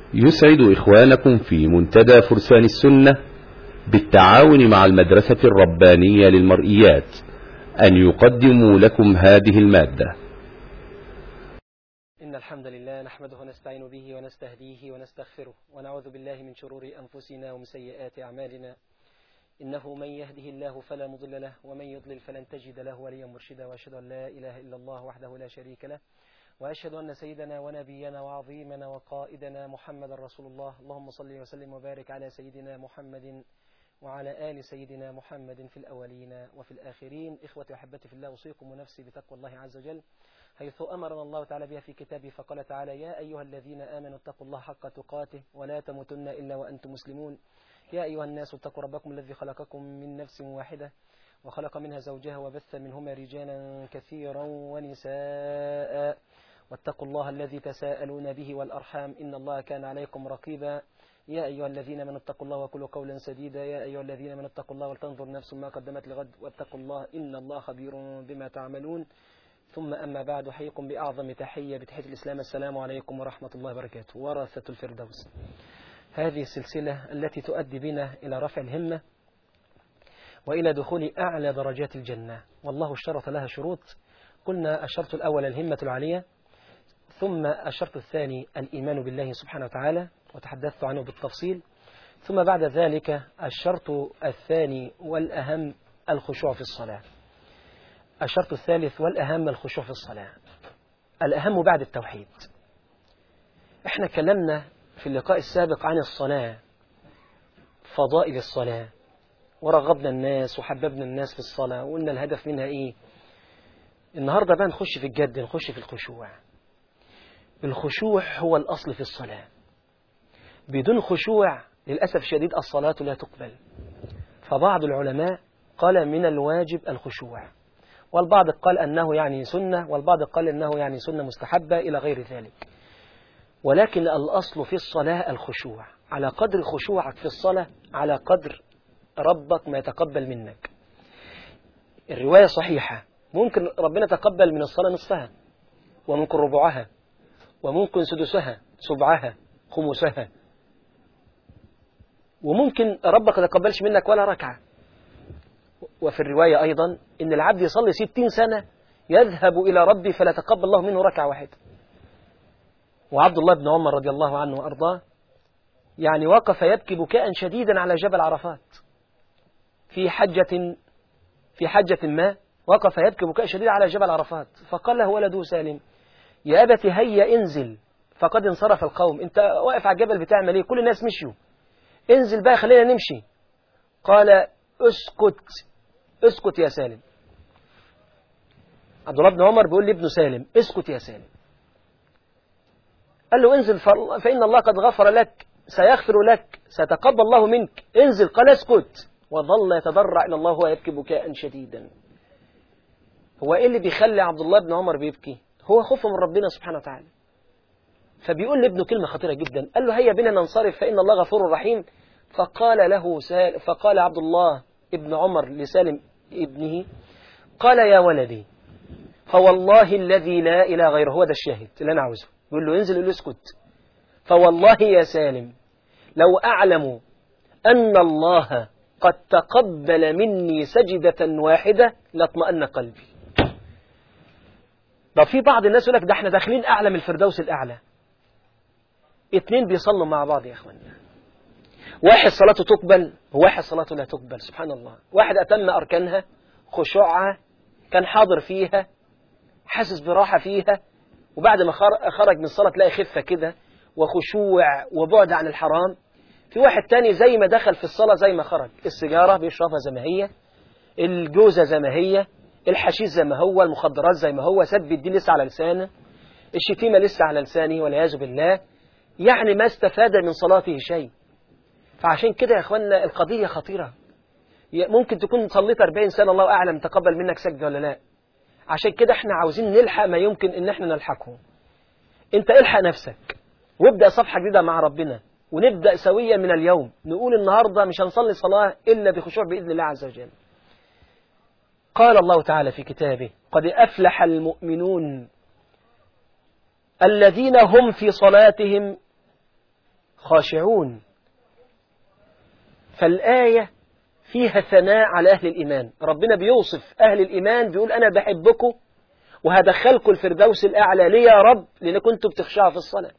يسعد إخوانكم في منتدى فرسان السنة بالتعاون مع المدرسة الربانية للمرئيات أن يقدموا لكم هذه المادة إن الحمد لله نحمده ونستعين به ونستهديه ونستغفره ونعوذ بالله من شرور أنفسنا ومن سيئات أعمالنا إنه من يهده الله فلا مضل له ومن يضلل فلن تجد له وليا مرشدا وأشهد أن لا إله إلا الله وحده لا شريك له وأشهد أن سيدنا ونبينا وعظيمنا وقائدنا محمد رسول الله اللهم صل وسلم وبارك على سيدنا محمد وعلى آل سيدنا محمد في الأولين وفي الآخرين إخوتي وأحبتي في الله أوصيكم ونفسي بتقوى الله عز وجل حيث أمرنا الله تعالى بها في كتابه فقال تعالى يا أيها الذين آمنوا اتقوا الله حق تقاته ولا تموتن إلا وأنتم مسلمون يا أيها الناس اتقوا ربكم الذي خلقكم من نفس واحدة وخلق منها زوجها وبث منهما رجالا كثيرا ونساء واتقوا الله الذي تساءلون به والأرحام إن الله كان عليكم رقيبا يا أيها الذين من اتقوا الله وقولوا قولا سديدا يا أيها الذين من اتقوا الله ولتنظر نفس ما قدمت لغد واتقوا الله إن الله خبير بما تعملون ثم أما بعد حيكم بأعظم تحية بتحية الإسلام السلام عليكم ورحمة الله وبركاته ورثة الفردوس هذه السلسلة التي تؤدي بنا إلى رفع الهمة وإلى دخول أعلى درجات الجنة والله اشترط لها شروط قلنا الشرط الأول الهمة العالية ثم الشرط الثاني الإيمان بالله سبحانه وتعالى وتحدثت عنه بالتفصيل ثم بعد ذلك الشرط الثاني والأهم الخشوع في الصلاة الشرط الثالث والأهم الخشوع في الصلاة الأهم بعد التوحيد احنا كلمنا في اللقاء السابق عن الصلاة فضائل الصلاة ورغبنا الناس وحببنا الناس في الصلاة وقلنا الهدف منها ايه النهاردة بقى نخش في الجد نخش في الخشوع الخشوع هو الأصل في الصلاة بدون خشوع للأسف شديد الصلاة لا تقبل فبعض العلماء قال من الواجب الخشوع والبعض قال أنه يعني سنة والبعض قال أنه يعني سنة مستحبة إلى غير ذلك ولكن الأصل في الصلاة الخشوع على قدر خشوعك في الصلاة على قدر ربك ما يتقبل منك الرواية صحيحة ممكن ربنا تقبل من الصلاة نصفها وممكن ربعها وممكن سدسها سبعها خمسها وممكن ربك ما يتقبلش منك ولا ركعة وفي الرواية أيضا إن العبد يصلي ستين سنة يذهب إلى ربي فلا تقبل الله منه ركعة واحدة وعبد الله بن عمر رضي الله عنه وأرضاه يعني وقف يبكي بكاء شديدا على جبل عرفات في حجة في حجة ما وقف يبكي بكاء شديدا على جبل عرفات فقال له ولده سالم يا أبت هيا انزل فقد انصرف القوم انت واقف على الجبل بتعمل ايه كل الناس مشيوا انزل بقى خلينا نمشي قال اسكت اسكت يا سالم عبد الله بن عمر بيقول لابنه سالم اسكت يا سالم قال له انزل فإن الله قد غفر لك سيغفر لك سيتقبل الله منك انزل قال اسكت وظل يتضرع إلى الله وهو يبكي بكاء شديدا هو ايه اللي بيخلي عبد الله بن عمر بيبكي هو خوفه من ربنا سبحانه وتعالى فبيقول لابنه كلمة خطيرة جدا قال له هيا بنا ننصرف فإن الله غفور رحيم فقال له سال فقال عبد الله ابن عمر لسالم ابنه قال يا ولدي فوالله الذي لا إله غيره هو ده الشاهد اللي أنا عاوزه يقول له انزل يقول اسكت فوالله يا سالم لو أعلم أن الله قد تقبل مني سجدة واحدة لاطمأن قلبي طب في بعض الناس يقول لك ده احنا داخلين أعلى من الفردوس الأعلى اتنين بيصلوا مع بعض يا اخوانا واحد صلاته تقبل وواحد صلاته لا تقبل سبحان الله واحد أتم أركانها خشوعها كان حاضر فيها حاسس براحة فيها وبعد ما خرج من الصلاة تلاقي خفة كده وخشوع وبعد عن الحرام في واحد تاني زي ما دخل في الصلاة زي ما خرج السيجارة بيشربها زي ما هي الجوزة زي ما هي الحشيش زي ما هو المخدرات زي ما هو سب الدين لسه على لسانه الشتيمة لسه على لسانه والعياذ بالله يعني ما استفاد من صلاته شيء فعشان كده يا اخوانا القضية خطيرة ممكن تكون صليت 40 سنة الله أعلم تقبل منك سجدة ولا لا عشان كده احنا عاوزين نلحق ما يمكن ان احنا نلحقه انت الحق نفسك وابدأ صفحة جديدة مع ربنا ونبدأ سويا من اليوم نقول النهاردة مش هنصلي صلاة إلا بخشوع بإذن الله عز وجل قال الله تعالى في كتابه قد أفلح المؤمنون الذين هم في صلاتهم خاشعون فالآية فيها ثناء على أهل الإيمان ربنا بيوصف أهل الإيمان بيقول أنا بحبكم وهدخلكم الفردوس الأعلى ليه يا رب لأن كنتم بتخشعوا في الصلاة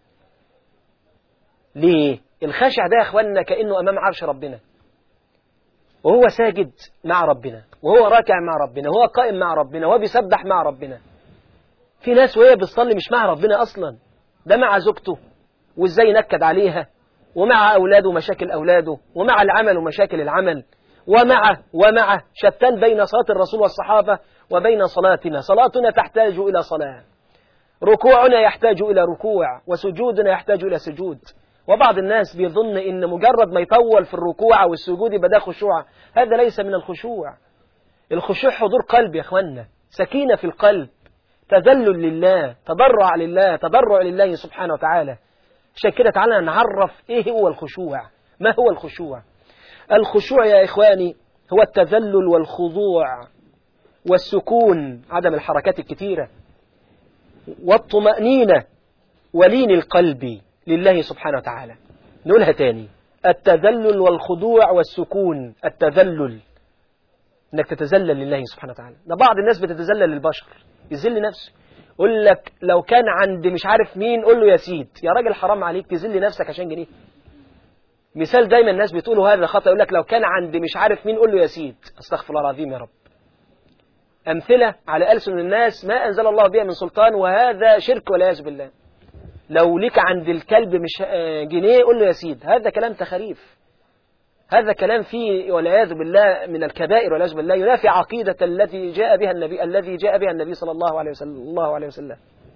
ليه الخاشع ده يا أخواننا كأنه أمام عرش ربنا وهو ساجد مع ربنا وهو راكع مع ربنا وهو قائم مع ربنا وهو بيسبح مع ربنا في ناس وهي بتصلي مش مع ربنا أصلا ده مع زوجته وإزاي ينكد عليها ومع أولاده ومشاكل أولاده ومع العمل ومشاكل العمل ومع ومع شتان بين صلاة الرسول والصحابة وبين صلاتنا صلاتنا تحتاج إلى صلاة ركوعنا يحتاج إلى ركوع وسجودنا يحتاج إلى سجود وبعض الناس بيظن إن مجرد ما يطول في الركوع والسجود يبقى ده خشوع هذا ليس من الخشوع الخشوع حضور قلب يا أخوانا سكينة في القلب تذلل لله تضرع لله تضرع لله سبحانه وتعالى عشان كده تعالى نعرف ايه هو الخشوع ما هو الخشوع الخشوع يا إخواني هو التذلل والخضوع والسكون عدم الحركات الكثيرة والطمأنينة ولين القلب لله سبحانه وتعالى نقولها تاني التذلل والخضوع والسكون التذلل انك تتذلل لله سبحانه وتعالى ده بعض الناس بتتذلل للبشر يذل نفسه يقول لك لو كان عند مش عارف مين قول له يا سيد يا راجل حرام عليك تذل نفسك عشان جنيه مثال دايما الناس بتقولوا هذا خطأ يقول لك لو كان عند مش عارف مين قول له يا سيد استغفر الله العظيم يا رب أمثلة على ألسن الناس ما أنزل الله بها من سلطان وهذا شرك والعياذ بالله لو لك عند الكلب مش جنيه قول له يا سيد هذا كلام تخريف هذا كلام فيه والعياذ بالله من الكبائر والعياذ بالله ينافي عقيدة التي جاء بها النبي الذي جاء بها النبي صلى الله عليه وسلم الله عليه وسلم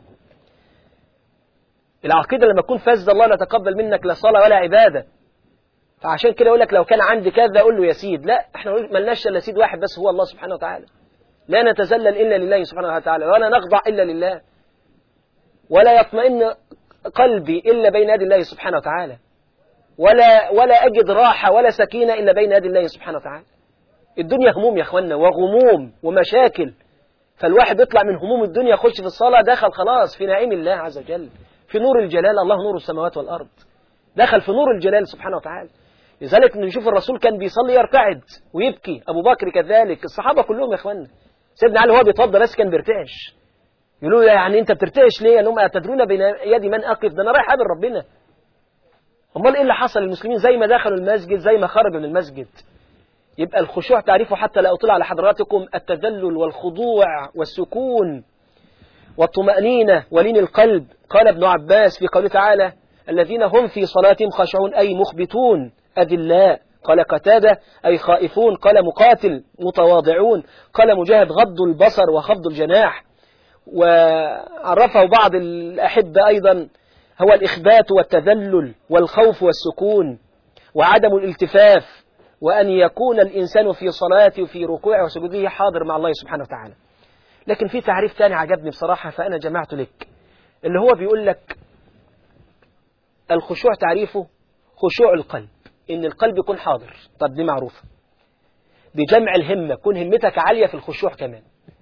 العقيدة لما تكون فاسدة الله لا تقبل منك لا صلاة ولا عبادة فعشان كده يقول لك لو كان عندي كذا قول له يا سيد لا احنا ملناش الا سيد واحد بس هو الله سبحانه وتعالى لا نتذلل الا لله سبحانه وتعالى ولا نخضع الا لله ولا يطمئن قلبي الا بين يدي الله سبحانه وتعالى ولا ولا اجد راحه ولا سكينه الا بين يدي الله سبحانه وتعالى الدنيا هموم يا اخوانا وغموم ومشاكل فالواحد يطلع من هموم الدنيا يخش في الصلاه دخل خلاص في نعيم الله عز وجل في نور الجلال الله نور السماوات والارض دخل في نور الجلال سبحانه وتعالى لذلك نشوف الرسول كان بيصلي يرتعد ويبكي أبو بكر كذلك الصحابة كلهم يا إخوانا سيدنا علي هو بيتوضى بس كان بيرتعش يقولوا له يعني أنت بترتعش ليه؟ قال لهم أتدرون بين يدي من أقف ده أنا رايح أقابل ربنا أمال إيه اللي حصل للمسلمين زي ما دخلوا المسجد زي ما خرجوا من المسجد يبقى الخشوع تعريفه حتى لا أطلع على حضراتكم التذلل والخضوع والسكون والطمأنينة ولين القلب قال ابن عباس في قوله تعالى الذين هم في صلاتهم خاشعون أي مخبتون أذلاء قال قتادة أي خائفون قال مقاتل متواضعون قال مجاهد غض البصر وخفض الجناح وعرفه بعض الأحبة أيضا هو الإخبات والتذلل والخوف والسكون وعدم الالتفاف وأن يكون الإنسان في صلاته وفي ركوعه وسجوده حاضر مع الله سبحانه وتعالى لكن في تعريف ثاني عجبني بصراحة فأنا جمعته لك اللي هو بيقول لك الخشوع تعريفه خشوع القلب إن القلب يكون حاضر طب دي معروفة بجمع الهمة كون همتك عالية في الخشوع كمان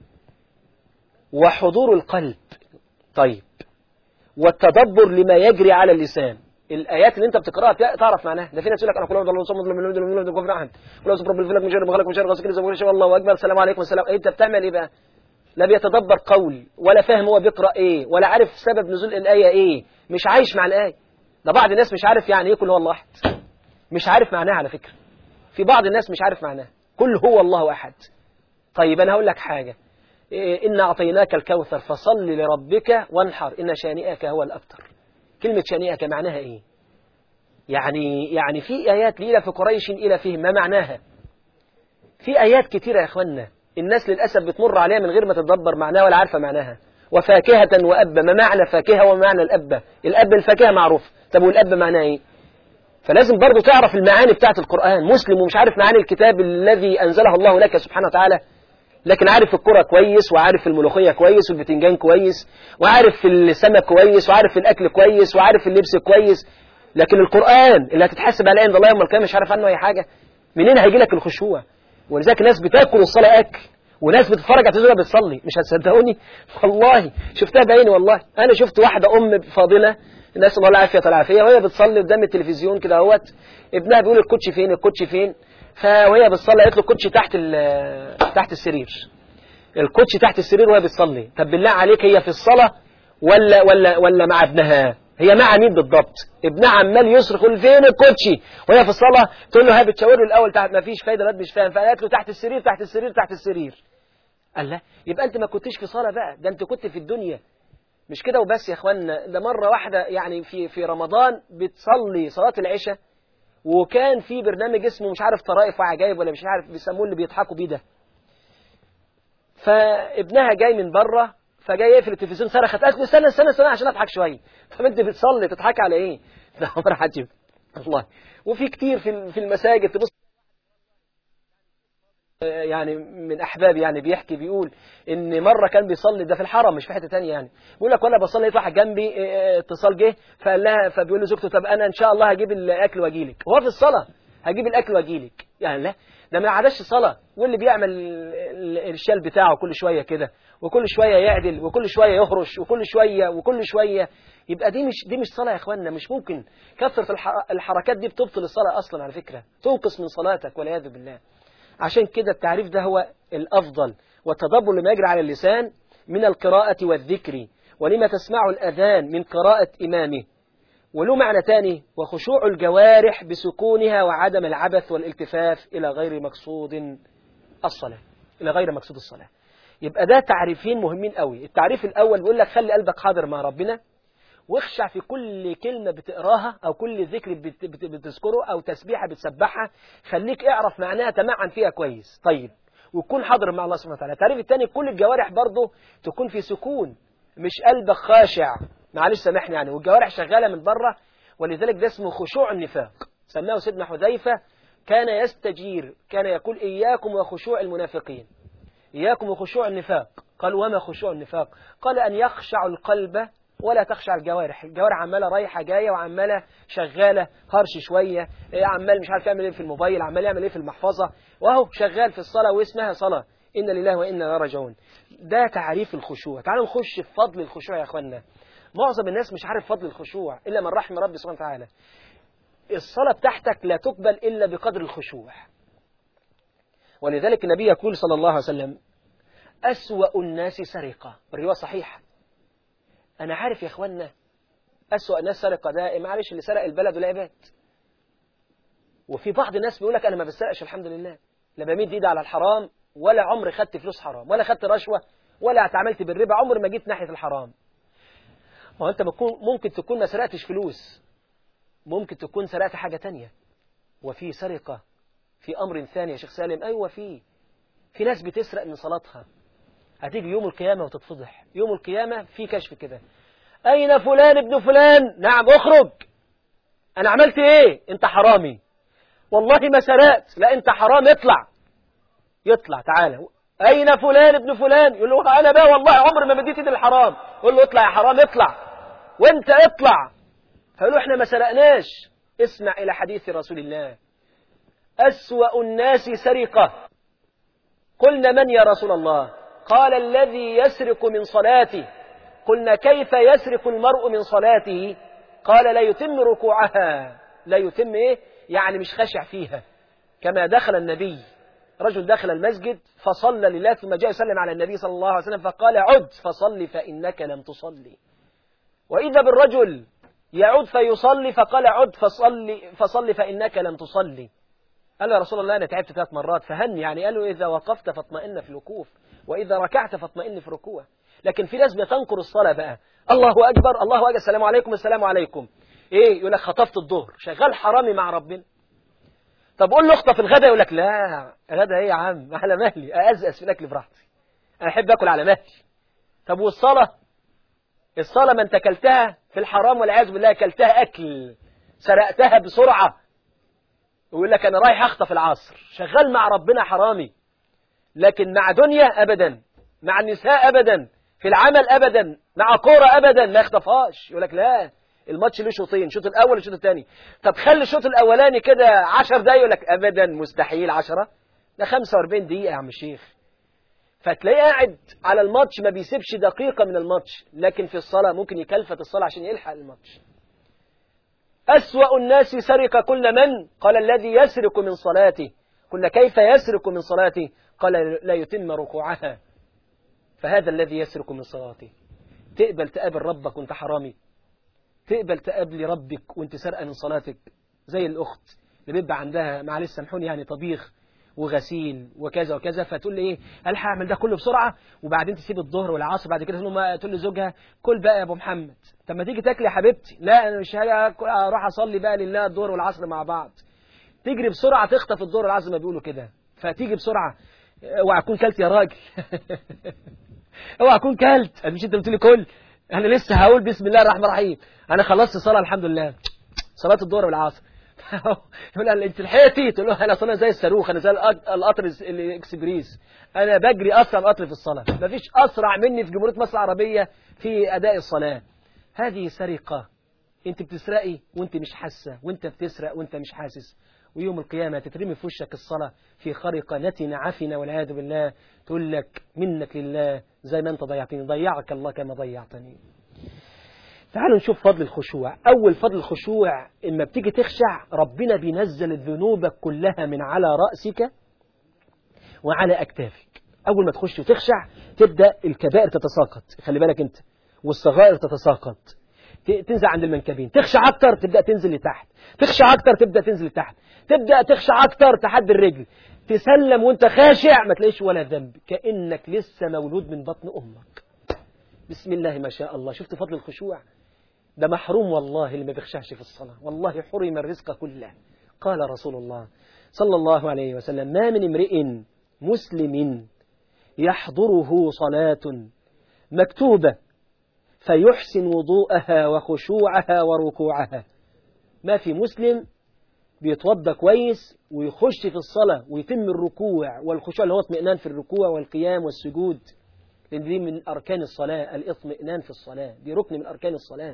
وحضور القلب طيب والتدبر لما يجري على اللسان الايات اللي انت بتقراها تعرف معناها ده في ناس يقول لك انا كل الله صمد من من من من من احد كل رب الفلك من شر ما خلق من شر غاسق اذا وجه الله اكبر السلام عليكم السلام انت بتعمل ايه بقى لا بيتدبر قول ولا فاهم هو بيقرا ايه ولا عارف سبب نزول الايه ايه مش عايش مع الايه ده بعض الناس مش عارف يعني ايه كل هو الله احد مش عارف معناها على فكره في بعض الناس مش عارف معناها كل هو الله احد طيب انا هقول لك حاجه إيه إن أعطيناك الكوثر فصل لربك وانحر إن شانئك هو الأبتر كلمة شانئك معناها إيه يعني يعني في آيات ليلة في قريش إلى فيهم ما معناها في آيات كتيرة يا إخوانا الناس للأسف بتمر عليها من غير ما تتدبر معناها ولا عارفة معناها وفاكهة وأبا ما معنى فاكهة وما معنى الأبة الأب الفاكهة معروف طب والأب معناه إيه فلازم برضو تعرف المعاني بتاعت القرآن مسلم ومش عارف معاني الكتاب الذي أنزله الله لك سبحانه وتعالى لكن عارف الكرة كويس وعارف الملوخية كويس والبتنجان كويس وعارف السمك كويس وعارف الأكل كويس وعارف اللبس كويس لكن القرآن اللي هتتحاسب عليه عند الله يوم القيامة مش عارف عنه أي حاجة منين هيجي لك الخشوع ولذلك ناس بتاكل الصلاة أكل وناس بتتفرج على التلفزيون بتصلي مش هتصدقوني والله شفتها بعيني والله أنا شفت واحدة أم فاضلة الناس الله العافيه العافيه وهي بتصلي قدام التلفزيون كده اهوت ابنها بيقول الكوتش فين الكوتش فين فوهي بتصلي قالت له الكوتش تحت ال- تحت السرير الكوتش تحت السرير وهي بتصلي طب بالله عليك هي في الصلاه ولا ولا ولا مع ابنها هي مع مين بالضبط ابنها عمال يصرخ يقول فين الكوتشي وهي في الصلاه تقول له ها بتشاور له الاول تحت ما فيش فايده الواد مش فاهم فقالت له تحت السرير تحت السرير تحت السرير قال لا يبقى انت ما كنتش في صلاه بقى ده انت كنت في الدنيا مش كده وبس يا اخوانا ده مره واحده يعني في في رمضان بتصلي صلاه العشاء وكان في برنامج اسمه مش عارف طرائف وعجائب ولا مش عارف بيسموه اللي بيضحكوا بيه ده فابنها جاي من بره فجاي يقفل التلفزيون صرخت قالت له استنى استنى استنى عشان اضحك شويه طب انت بتصلي تضحك على ايه؟ ده امر عجيب والله وفي كتير في في المساجد تبص يعني من احبابي يعني بيحكي بيقول ان مره كان بيصلي ده في الحرم مش في حته ثانيه يعني بيقول لك وانا بصلي لقيت واحد جنبي اه، اتصال جه فقال لها فبيقول له زوجته طب انا ان شاء الله هجيب الاكل واجي لك هو في الصلاه هجيب الاكل واجي لك يعني لا ده ما عادش صلاه واللي بيعمل ال- ال- الشال بتاعه كل شويه كده وكل شويه يعدل وكل شويه يهرش وكل شويه وكل شويه يبقى دي مش دي مش صلاه يا اخوانا مش ممكن كثره الح- الحركات دي بتبطل الصلاه اصلا على فكره تنقص من صلاتك والعياذ بالله عشان كده التعريف ده هو الأفضل والتدبر لما يجري على اللسان من القراءة والذكر ولما تسمع الأذان من قراءة إمامه وله معنى تاني وخشوع الجوارح بسكونها وعدم العبث والالتفاف إلى غير مقصود الصلاة إلى غير مقصود الصلاة يبقى ده تعريفين مهمين قوي التعريف الأول بيقول لك خلي قلبك حاضر مع ربنا واخشع في كل كلمة بتقراها أو كل ذكر بت- بت- بتذكره أو تسبيحة بتسبحها خليك اعرف معناها تمعن فيها كويس طيب وتكون حاضر مع الله سبحانه وتعالى التعريف الثاني كل الجوارح برضه تكون في سكون مش قلبك خاشع معلش سامحني يعني والجوارح شغالة من بره ولذلك ده اسمه خشوع النفاق سماه سيدنا حذيفة كان يستجير كان يقول إياكم وخشوع المنافقين إياكم وخشوع النفاق قال وما خشوع النفاق قال أن يخشع القلب ولا تخشع الجوارح الجوارح عمالة رايحة جاية وعمالة شغالة هرش شوية إيه عمال مش عارف يعمل ايه في الموبايل عمال يعمل ايه في المحفظة وهو شغال في الصلاة واسمها صلاة إن لله وإنا راجعون ده تعريف الخشوع تعالوا نخش في فضل الخشوع يا أخوانا معظم الناس مش عارف فضل الخشوع إلا من رحم ربي سبحانه وتعالى الصلاة بتاعتك لا تقبل إلا بقدر الخشوع ولذلك النبي يقول صلى الله عليه وسلم أسوأ الناس سرقة الرواية صحيحة أنا عارف يا إخوانا أسوأ الناس سرقة ده معلش اللي سرق البلد والعباد وفي بعض الناس بيقول لك أنا ما بسرقش الحمد لله لا بمد إيدي على الحرام ولا عمري خدت فلوس حرام ولا خدت رشوة ولا اتعاملت بالربا عمري ما جيت ناحية الحرام ما هو أنت بكون ممكن تكون ما سرقتش فلوس ممكن تكون سرقت حاجة تانية وفي سرقة في أمر ثاني يا شيخ سالم أيوة في في ناس بتسرق من صلاتها هتيجي يوم القيامة وتتفضح يوم القيامة في كشف كده أين فلان ابن فلان نعم اخرج أنا عملت إيه أنت حرامي والله ما سرقت لا أنت حرام اطلع يطلع تعالى أين فلان ابن فلان يقول له أنا بقى والله عمري ما مديت ايدي الحرام يقول له اطلع يا حرام اطلع وانت اطلع فيقول له احنا ما سرقناش اسمع إلى حديث رسول الله أسوأ الناس سرقة قلنا من يا رسول الله قال الذي يسرق من صلاته قلنا كيف يسرق المرء من صلاته قال لا يتم ركوعها لا يتم ايه يعني مش خشع فيها كما دخل النبي رجل دخل المسجد فصلى لله ثم جاء يسلم على النبي صلى الله عليه وسلم فقال عد فصلي فإنك لم تصلي وإذا بالرجل يعود فيصلي فقال عد فصلي, فصلي فإنك لم تصلي قال له يا رسول الله أنا تعبت ثلاث مرات فهني يعني قال له إذا وقفت فاطمئن في الوقوف وإذا ركعت فاطمئن في الركوع لكن في ناس بتنكر الصلاة بقى الله أكبر الله أكبر السلام عليكم السلام عليكم إيه يقول لك خطفت الظهر شغال حرامي مع ربنا طب قول له اخطف الغداء يقول لك لا غدا ايه يا عم على مهلي أزأز في الأكل براحتي أنا أحب أكل على مهلي طب والصلاة الصلاة ما انت كلتها في الحرام والعياذ بالله كلتها أكل سرقتها بسرعة ويقول لك أنا رايح أخطف العصر شغال مع ربنا حرامي لكن مع دنيا أبدا مع النساء أبدا في العمل أبدا مع كورة أبدا ما يخطفهاش يقول لك لا الماتش له شوطين الشوط الأول والشوط الثاني طب خلي الشوط الأولاني كده 10 دقايق يقول لك أبدا مستحيل 10 ده 45 دقيقة يا عم الشيخ فتلاقيه قاعد على الماتش ما بيسيبش دقيقة من الماتش لكن في الصلاة ممكن يكلفت الصلاة عشان يلحق الماتش أسوأ الناس سرق كل من قال الذي يسرق من صلاته قلنا كيف يسرق من صلاته قال لا يتم ركوعها فهذا الذي يسرق من صلاته تقبل تقابل ربك وانت حرامي تقبل تقابل ربك وانت سرقة من صلاتك زي الأخت اللي بيبقى عندها معلش سامحوني يعني طبيخ وغسيل وكذا وكذا فتقول لي ايه قال هعمل ده كله بسرعه وبعدين تسيب الظهر والعصر بعد كده تقول له تقول لزوجها كل بقى يا ابو محمد طب ما تيجي تاكلي يا حبيبتي لا انا مش اروح اصلي بقى لله الظهر والعصر مع بعض تجري بسرعه تخطف الظهر والعصر ما بيقولوا كده فتيجي بسرعه اوعى اكون كلت يا راجل اوعى اكون كلت مش انت بتقولي كل انا لسه هقول بسم الله الرحمن الرحيم انا خلصت الصلاه الحمد لله صلاه الظهر والعصر يقول لها انت لحقتي تقول له انا اصلا زي الصاروخ انا زي القطر الاكسبريس انا بجري اسرع قطر في الصلاه مفيش اسرع مني في جمهوريه مصر العربيه في اداء الصلاه هذه سرقه انت بتسرقي وانت مش حاسه وانت بتسرق وانت مش حاسس ويوم القيامة تترمي في وشك الصلاة في خرقة نتنة عفنة والعياذ بالله تقول لك منك لله زي ما انت ضيعتني ضيعك الله كما ضيعتني تعالوا نشوف فضل الخشوع أول فضل الخشوع إما بتيجي تخشع ربنا بينزل ذنوبك كلها من على رأسك وعلى أكتافك أول ما تخش وتخشع تبدأ الكبائر تتساقط خلي بالك أنت والصغائر تتساقط تنزل عند المنكبين تخشع أكتر تبدأ تنزل لتحت تخشع أكتر تبدأ تنزل لتحت تبدأ تخشع أكتر تحد الرجل تسلم وانت خاشع ما تلاقيش ولا ذنب كأنك لسه مولود من بطن أمك بسم الله ما شاء الله شفت فضل الخشوع ده محروم والله اللي ما بيخشعش في الصلاة والله حرم الرزق كله قال رسول الله صلى الله عليه وسلم ما من امرئ مسلم يحضره صلاة مكتوبة فيحسن وضوءها وخشوعها وركوعها ما في مسلم بيتوضى كويس ويخش في الصلاة ويتم الركوع والخشوع اللي هو اطمئنان في الركوع والقيام والسجود لأن دي من أركان الصلاة الاطمئنان في الصلاة دي ركن من أركان الصلاة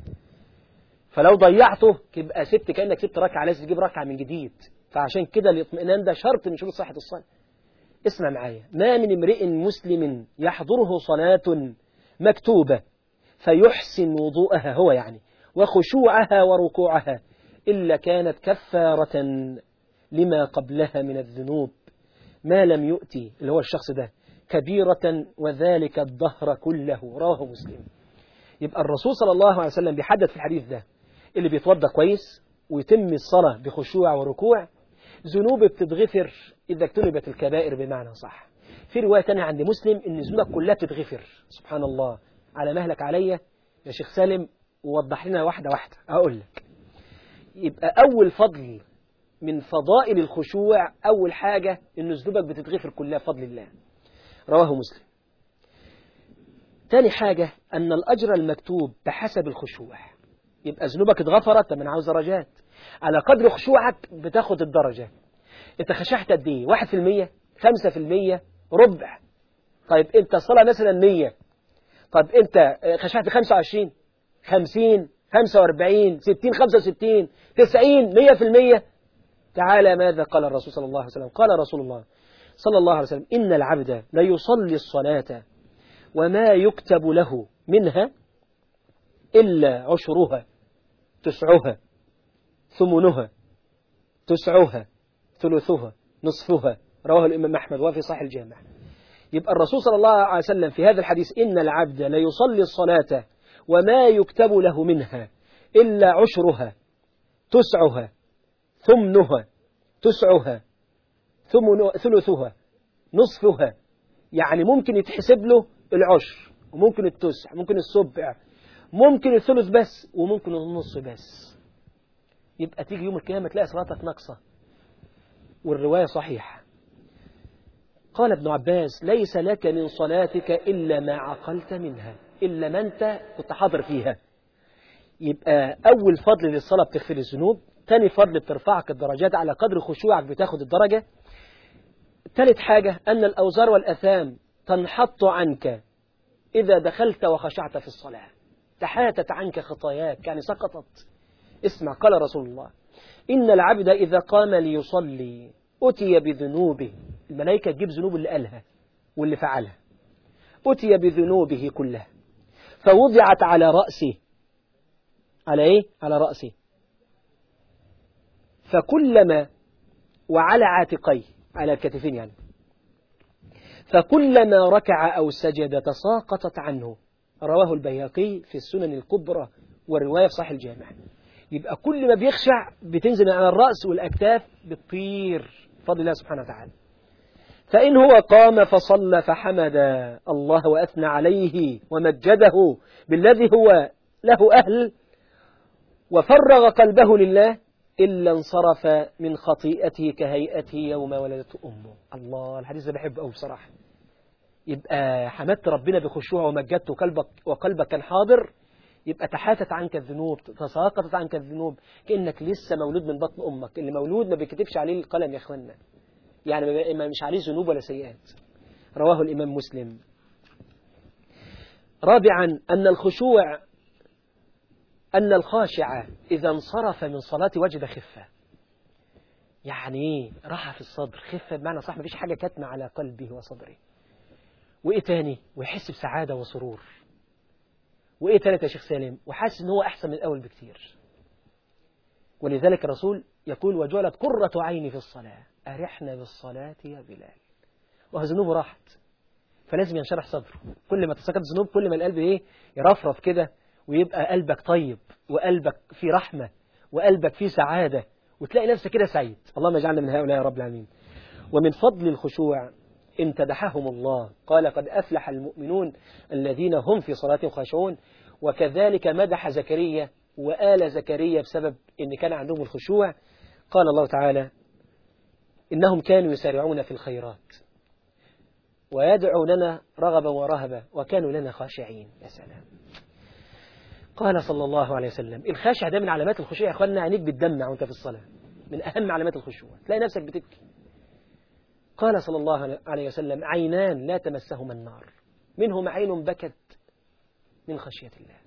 فلو ضيعته يبقى سبت كأنك سبت ركعة لازم تجيب ركعة من جديد فعشان كده الاطمئنان ده شرط من شروط صحة الصلاة اسمع معايا ما من امرئ مسلم يحضره صلاة مكتوبة فيحسن وضوءها هو يعني وخشوعها وركوعها إلا كانت كفارة لما قبلها من الذنوب ما لم يؤتي اللي هو الشخص ده كبيرة وذلك الدهر كله رواه مسلم يبقى الرسول صلى الله عليه وسلم بيحدد في الحديث ده اللي بيتوضى كويس ويتم الصلاة بخشوع وركوع ذنوب بتتغفر إذا اجتنبت الكبائر بمعنى صح في رواية تانية عند مسلم إن ذنوبك كلها بتتغفر سبحان الله على مهلك عليا يا شيخ سالم ووضح لنا واحدة واحدة أقول لك يبقى أول فضل من فضائل الخشوع أول حاجة إن ذنوبك بتتغفر كلها بفضل الله رواه مسلم تاني حاجة أن الأجر المكتوب بحسب الخشوع يبقى ذنوبك اتغفرت من عاوز درجات على قدر خشوعك بتاخد الدرجة انت خشعت قد ايه واحد في المية خمسة في المية ربع طيب انت الصلاة مثلا مية طيب انت خشعت خمسة وعشرين خمسين خمسة واربعين ستين خمسة وستين تسعين مية في المية تعالى ماذا قال الرسول صلى الله عليه وسلم قال رسول الله صلى الله عليه وسلم إن العبد ليصلي الصلاة وما يكتب له منها إلا عشرها تسعها ثمنها تسعها ثلثها نصفها رواه الإمام أحمد وفي صحيح الجامع يبقى الرسول صلى الله عليه وسلم في هذا الحديث إن العبد ليصلي الصلاة وما يكتب له منها إلا عشرها تسعها ثمنها تسعها ثلثها نصفها يعني ممكن يتحسب له العشر وممكن التسع ممكن السبع ممكن الثلث بس وممكن النص بس يبقى تيجي يوم القيامة تلاقي صلاتك ناقصة والرواية صحيحة قال ابن عباس ليس لك من صلاتك إلا ما عقلت منها إلا ما أنت كنت حاضر فيها يبقى أول فضل للصلاة بتغفر الذنوب تاني فضل بترفعك الدرجات على قدر خشوعك بتاخد الدرجة ثالث حاجة أن الأوزار والأثام تنحط عنك إذا دخلت وخشعت في الصلاة تحاتت عنك خطاياك يعني سقطت اسمع قال رسول الله إن العبد إذا قام ليصلي أتي بذنوبه الملائكة تجيب ذنوب اللي قالها واللي فعلها أتي بذنوبه كلها فوضعت على رأسه على إيه؟ على رأسه فكلما وعلى عاتقيه على الكتفين يعني فكلما ركع أو سجد تساقطت عنه رواه البيهقي في السنن الكبرى والرواية في صحيح الجامع يبقى كل ما بيخشع بتنزل على الرأس والأكتاف بتطير بفضل الله سبحانه وتعالى فإن هو قام فصلى فحمد الله وأثنى عليه ومجده بالذي هو له أهل وفرغ قلبه لله إلا انصرف من خطيئته كهيئته يوم ولدته أمه الله الحديث ده بحبه أوي بصراحة يبقى حمدت ربنا بخشوع ومجدته وقلبك, وقلبك كان حاضر يبقى تحاتت عنك الذنوب تساقطت عنك الذنوب كأنك لسه مولود من بطن أمك اللي مولود ما بيكتبش عليه القلم يا أخوانا يعني ما مش عليه ذنوب ولا سيئات رواه الإمام مسلم رابعا أن الخشوع أن الخاشع إذا انصرف من صلاة وجد خفة يعني ايه راحة في الصدر خفة بمعنى صح مفيش حاجة كتمة على قلبه وصدره وإيه تاني ويحس بسعادة وسرور وإيه تالت يا شيخ سالم وحاسس إن هو أحسن من الأول بكتير ولذلك الرسول يقول وجعلت قرة عيني في الصلاة أرحنا بالصلاة يا بلال وذنوبه راحت فلازم ينشرح صدره كل ما تسكت الذنوب كل ما القلب ايه يرفرف كده ويبقى قلبك طيب وقلبك فيه رحمة وقلبك فيه سعادة وتلاقي نفسك كده سعيد اللهم اجعلنا من هؤلاء يا رب العالمين ومن فضل الخشوع امتدحهم الله قال قد أفلح المؤمنون الذين هم في صلاتهم خاشعون وكذلك مدح زكريا وآل زكريا بسبب إن كان عندهم الخشوع قال الله تعالى إنهم كانوا يسارعون في الخيرات ويدعوننا رغبا ورهبا وكانوا لنا خاشعين يا سلام قال صلى الله عليه وسلم الخاشع ده من علامات الخشوع يا أخوانا عينيك بتدمع وانت في الصلاة من أهم علامات الخشوع تلاقي نفسك بتبكي قال صلى الله عليه وسلم عينان لا تمسهما النار منهما عين بكت من خشية الله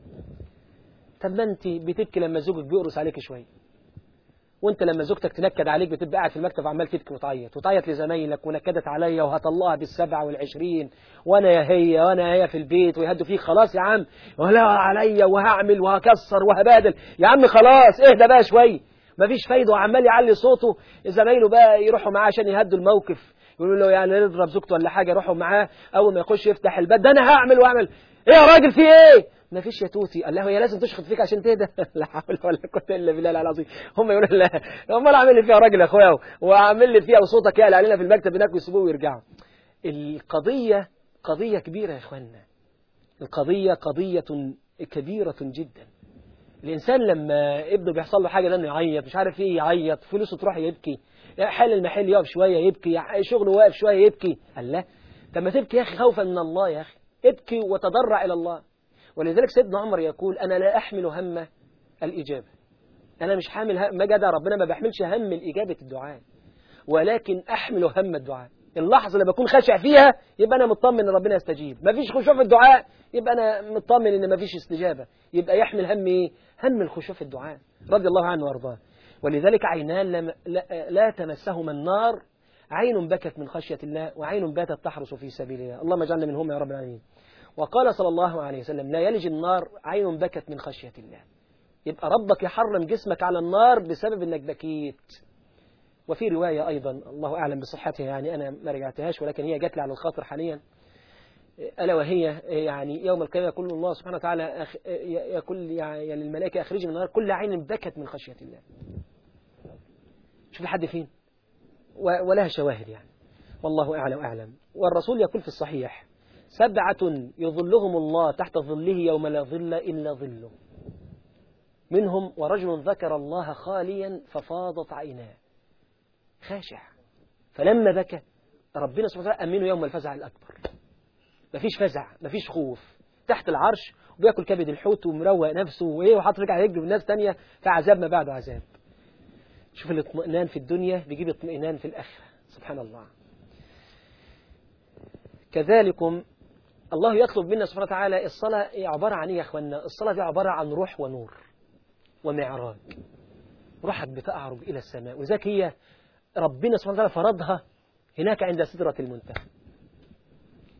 طب ما انت بتبكي لما زوجك بيقرص عليك شويه وانت لما زوجتك تنكد عليك بتبقى قاعد في المكتب عمال تبكي وتعيط وتعيط لزمايلك ونكدت عليا وهطلقها بالسبعة والعشرين وانا يا هي وانا هي في البيت ويهدوا فيك خلاص يا عم ولا عليا وهعمل وهكسر وهبادل يا عم خلاص اهدى بقى شويه مفيش فايده وعمال يعلي صوته زمايله بقى يروحوا معاه عشان يهدوا الموقف يقولوا له يعني يضرب زوجته ولا حاجه يروحوا معاه اول ما يخش يفتح الباب ده انا هعمل واعمل ايه يا راجل في ايه ما فيش يا توتي قال له هي لازم تشخط فيك عشان تهدى لا حول ولا قوه الا بالله العظيم هم يقولوا لا امال اعمل لي فيها راجل يا اخويا واعمل لي فيها وصوتك يعلى علينا في المكتب هناك ويسيبوه ويرجعوا القضيه قضيه كبيره يا اخوانا القضيه قضيه كبيره جدا الانسان لما ابنه بيحصل له حاجه لانه يعيط مش عارف ايه يعيط فلوسه تروح يبكي حال المحل يقف شويه يبكي شغله واقف شويه يبكي قال لا طب ما تبكي يا اخي خوفا من الله يا اخي ابكي وتضرع الى الله ولذلك سيدنا عمر يقول أنا لا أحمل هم الإجابة أنا مش حامل هم ما جدع ربنا ما بحملش هم الإجابة الدعاء ولكن أحمل هم الدعاء اللحظة اللي بكون خاشع فيها يبقى أنا مطمن إن ربنا يستجيب ما فيش خشوع في الدعاء يبقى أنا مطمن إن ما فيش استجابة يبقى يحمل هم إيه؟ هم الخشوع في الدعاء رضي الله عنه وارضاه ولذلك عينان لم لا, لا تمسهما النار عين بكت من خشية الله وعين باتت تحرس في سبيل الله اللهم اجعلنا منهم يا رب العالمين وقال صلى الله عليه وسلم لا يلج النار عين بكت من خشية الله يبقى ربك يحرم جسمك على النار بسبب انك بكيت وفي رواية أيضا الله أعلم بصحتها يعني أنا ما رجعتهاش ولكن هي جات لي على الخاطر حاليا ألا وهي يعني يوم القيامة يقول الله سبحانه وتعالى أخ... يقول يعني للملائكة أخرج من النار كل عين بكت من خشية الله شوف لحد فين ولها شواهد يعني والله أعلم وأعلم والرسول يقول في الصحيح سبعة يظلهم الله تحت ظله يوم لا ظل إلا ظله منهم ورجل ذكر الله خاليا ففاضت عيناه خاشع فلما بكى ربنا سبحانه وتعالى أمنه يوم الفزع الأكبر مفيش فزع مفيش خوف تحت العرش وبياكل كبد الحوت ومروق نفسه وايه وحاطط رجع يجري بالناس تانية فعذاب ما بعده عذاب شوف الاطمئنان في الدنيا بيجيب اطمئنان في الآخرة سبحان الله كذلكم الله يطلب منا سبحانه وتعالى الصلاة عبارة عن ايه يا اخوانا الصلاة دي عبارة عن روح ونور ومعراج روحك بتعرج إلى السماء وذاك هي ربنا سبحانه وتعالى فرضها هناك عند سدرة المنتهى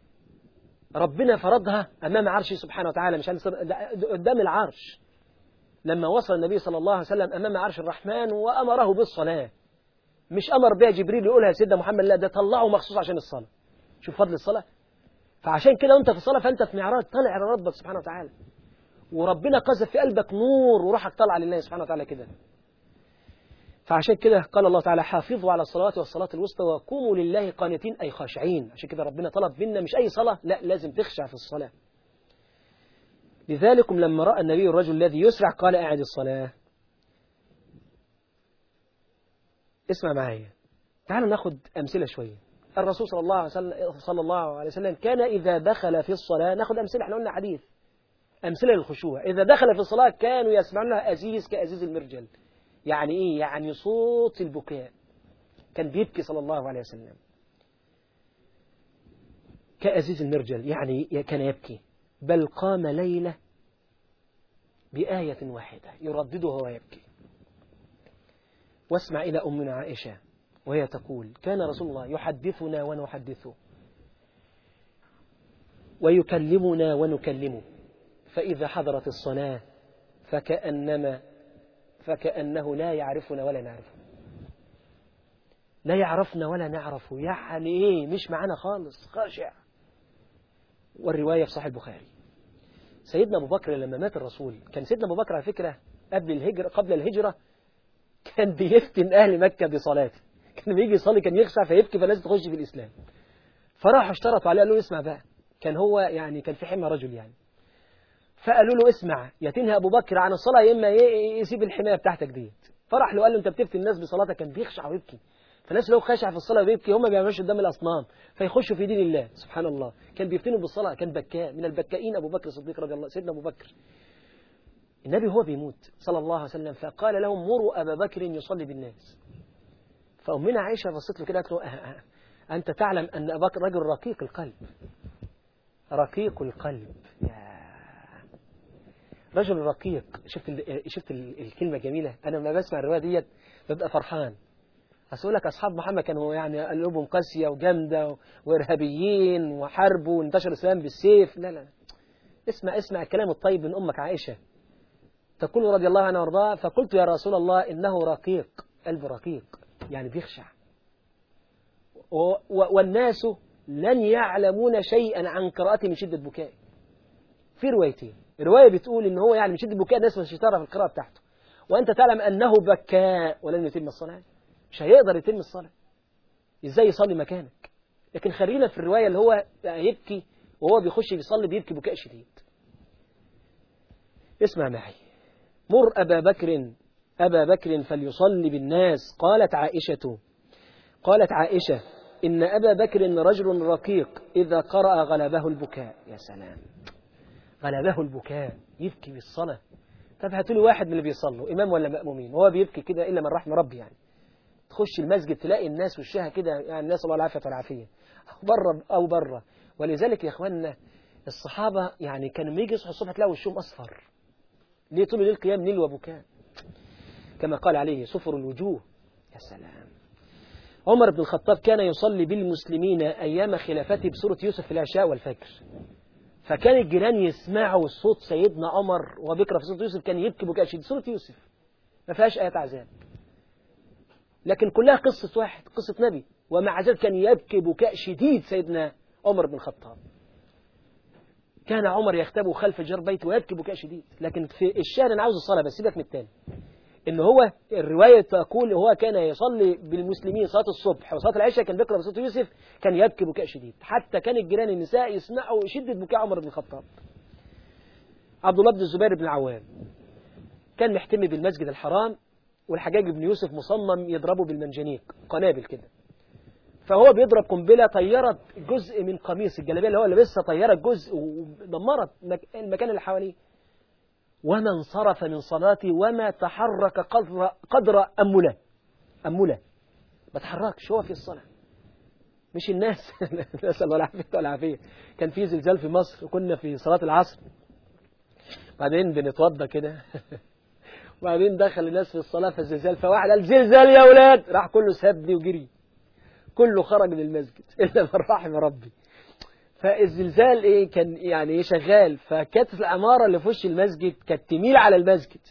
ربنا فرضها أمام عرشه سبحانه وتعالى مش قدام العرش لما وصل النبي صلى الله عليه وسلم أمام عرش الرحمن وأمره بالصلاة مش أمر بها جبريل يقولها سيدنا محمد لا ده طلعه مخصوص عشان الصلاة شوف فضل الصلاة فعشان كده وانت في الصلاة فانت في معراج طالع على ربك سبحانه وتعالى وربنا قذف في قلبك نور وروحك طالعه لله سبحانه وتعالى كده فعشان كده قال الله تعالى حافظوا على الصلاة والصلاة الوسطى وقوموا لله قانتين أي خاشعين عشان كده ربنا طلب منا مش أي صلاة لا لازم تخشع في الصلاة لذلكم لما رأى النبي الرجل الذي يسرع قال أعد الصلاة اسمع معايا تعالوا ناخد أمثلة شوية الرسول صلى الله عليه وسلم صلى الله عليه وسلم كان إذا دخل في الصلاة ناخد أمثلة احنا قلنا حديث أمثلة للخشوع إذا دخل في الصلاة كانوا يسمعونها أزيز كأزيز المرجل يعني إيه يعني صوت البكاء كان بيبكي صلى الله عليه وسلم كأزيز المرجل يعني كان يبكي بل قام ليلة بآية واحدة يرددها ويبكي واسمع إلى أمنا عائشة وهي تقول كان رسول الله يحدثنا ونحدثه ويكلمنا ونكلمه فإذا حضرت الصلاة فكأنما فكأنه لا يعرفنا ولا نعرفه لا يعرفنا ولا نعرفه يعني إيه مش معانا خالص خاشع والرواية في صحيح البخاري سيدنا أبو بكر لما مات الرسول كان سيدنا أبو بكر على فكرة قبل الهجرة قبل الهجرة كان بيفتن أهل مكة بصلاته كان بيجي يصلي كان يخشع فيبكي فلازم تخش في الإسلام فراحوا اشترطوا عليه قالوا له اسمع بقى كان هو يعني كان في حمى رجل يعني فقالوا له اسمع يا تنهى أبو بكر عن الصلاة يا إما يسيب الحماية بتاعتك ديت فراح له قال له أنت بتفتن الناس بصلاتك كان بيخشع ويبكي فالناس لو خشع في الصلاة ويبكي هم ما بيعملوش قدام الأصنام فيخشوا في دين الله سبحان الله كان بيفتنوا بالصلاة كان بكاء من البكائين أبو بكر الصديق رضي الله سيدنا أبو بكر النبي هو بيموت صلى الله عليه وسلم فقال لهم مروا أبا بكر يصلي بالناس فأمنا عائشة بصت له كده قالت له أه أه أنت تعلم أن أبا بكر رجل رقيق القلب رقيق القلب يا رجل رقيق شفت ال شفت ال الكلمة جميلة أنا لما بسمع الرواية ديت ببقى فرحان أقول لك أصحاب محمد كانوا يعني قلوبهم قاسية وجامدة وإرهابيين وحربوا وانتشر الإسلام بالسيف لا لا اسمع اسمع الكلام الطيب من أمك عائشة تقول رضي الله عنها وارضاها فقلت يا رسول الله إنه رقيق قلب رقيق يعني بيخشع والناس لن يعلمون شيئا عن قراءته من شدة بكائه في روايتين رواية بتقول إن هو يعني من شدة بكاء الناس مش تعرف القراءة بتاعته وأنت تعلم أنه بكاء ولن يتم الصلاة مش هيقدر يتم الصلاة إزاي يصلي مكانك لكن خلينا في الرواية اللي هو يبكي وهو بيخش يصلي بيبكي بكاء شديد اسمع معي مر أبا بكر أبا بكر فليصلي بالناس قالت عائشة قالت عائشة إن أبا بكر رجل رقيق إذا قرأ غلبه البكاء يا سلام غلبه البكاء يبكي بالصلاة طب هاتوا لي واحد من اللي بيصلوا إمام ولا مأمومين وهو بيبكي كده إلا من رحم ربي يعني تخش المسجد تلاقي الناس وشها كده يعني الناس الله العافية والعافية بره أو بره ولذلك يا إخواننا الصحابة يعني كانوا يجي يصحوا الصبح تلاقوا وشهم أصفر ليه طول الليل قيام ليل وبكاء كما قال عليه صفر الوجوه يا سلام عمر بن الخطاب كان يصلي بالمسلمين أيام خلافته بسورة يوسف في العشاء والفجر فكان الجيران يسمعوا صوت سيدنا عمر وبكرة في سورة يوسف كان يبكي بكاء شديد سورة يوسف ما فيهاش آيات عذاب لكن كلها قصة واحد قصة نبي ومع ذلك كان يبكي بكاء شديد سيدنا عمر بن الخطاب كان عمر يختبه خلف جار بيته ويبكي بكاء شديد لكن في الشهر انا عاوز الصلاة بس سيبك من التاني ان هو الرواية تقول هو كان يصلي بالمسلمين صلاة الصبح وصلاة العشاء كان بيقرأ بصوت يوسف كان يبكي بكاء شديد حتى كان الجيران النساء يسمعوا شدة بكاء عمر بن الخطاب عبد الله بن الزبير بن العوام كان محتمي بالمسجد الحرام والحجاج بن يوسف مصمم يضربه بالمنجنيق قنابل كده فهو بيضرب قنبله طيرت جزء من قميص الجلابيه اللي هو لابسها طيرت جزء ودمرت المكان اللي حواليه وما انصرف من صلاتي وما تحرك قدر قدر أمله أمله ما تحركش هو في الصلاة مش الناس نسأل الله العافية والعافية كان في زلزال في مصر وكنا في صلاة العصر بعدين بنتوضى كده وبعدين دخل الناس في الصلاة في الزلزال فواحد قال زلزال يا أولاد راح كله سابني وجري كله خرج من المسجد إلا من رحم ربي فالزلزال ايه كان يعني ايه شغال فكانت العماره اللي في وش المسجد كانت تميل على المسجد